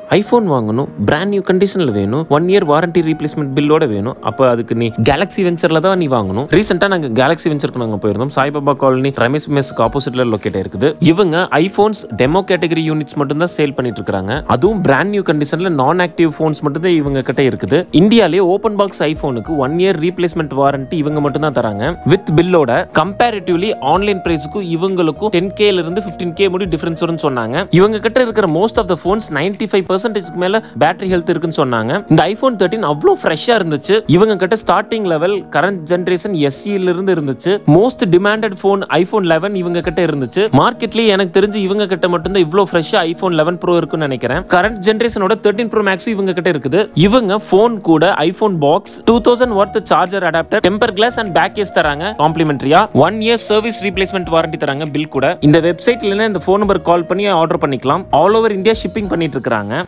iPhone வாங்கணும் brand new கண்டிஷனில் வேணும் ஒன் இயர் வாரண்டி ரீப்ளேஸ்மெண்ட் பில்லோட வேணும் அப்போ அதுக்கு நீ கேலக்ஸி வெஞ்சரில் தான் நீ வாங்கணும் ரீசெண்டாக நாங்கள் கேலக்ஸி வெஞ்சருக்கு நாங்கள் போயிருந்தோம் சாய்பாபா காலனி ரமேஷ் மெஸ்க்கு ஆப்போசிட்ல லொக்கேட் இருக்குது இவங்க ஐஃபோன்ஸ் டெமோ கேட்டகரி யூனிட்ஸ் மட்டும் தான் சேல் பண்ணிட்டு இருக்காங்க அதுவும் பிராண்ட் நியூ கண்டிஷன்ல நான் ஆக்டிவ் ஃபோன்ஸ் மட்டும் தான் இவங்க கிட்ட இருக்குது இந்தியாலே ஓப்பன் பாக்ஸ் ஐஃபோனுக்கு ஒன் இயர் ரீப்ளேஸ்மெண்ட் வாரண்டி இவங்க மட்டும் தான் தராங்க வித் பில்லோட கம்பேரிட்டிவ்லி ஆன்லைன் பிரைஸுக்கும் இவங்களுக்கும் டென் கேல இருந்து பிப்டீன் கே முடி டிஃபரன்ஸ் வரும்னு சொன்னாங்க இவங்க கிட்ட இருக்கிற most of the phones ninety five பர்சன்டேஜ்க்கு மேல பேட்டரி ஹெல்த் இருக்குன்னு சொன்னாங்க இந்த ஐபோன் தேர்ட்டின் அவ்வளோ ஃப்ரெஷ்ஷா இருந்துச்சு இவங்க கிட்ட ஸ்டார்டிங் லெவல் கரண்ட் ஜென்ரேஷன் எஸ்சியில இருந்து இருந்துச்சு most demanded phone iPhone eleven இவங்க கிட்ட இருந்துச்சு மார்க்கெட்லயே எனக்கு தெரிஞ்சு இவங்க கிட்ட மட்டும்தான் இவ்வளோ ஃப்ரெஷ்ஷா ஐபோன் லெவன் ப்ரோ இருக்குன்னு நினைக்கிறேன் கரண்ட் ஜென்ரேஷனோட தேர்ட்டின் ப்ரோ மேக்ஸும் இவங்க கிட்ட இருக்குது இவங்க ஃபோன் கூட iPhone box two thousand worth charger adapter temper glass and back case தராங்க காம்ப்ளிமெண்டரியா one year service replacement warranty தராங்க பில் கூட இந்த வெப்சைட்ல இந்த ஃபோன் நம்பர் கால் பண்ணி ஆர்டர் பண்ணிக்கலாம் ஆல் ஓவர் இந்தியா ஷிப்பிங் பண்ணிட்டு இருக்காங்க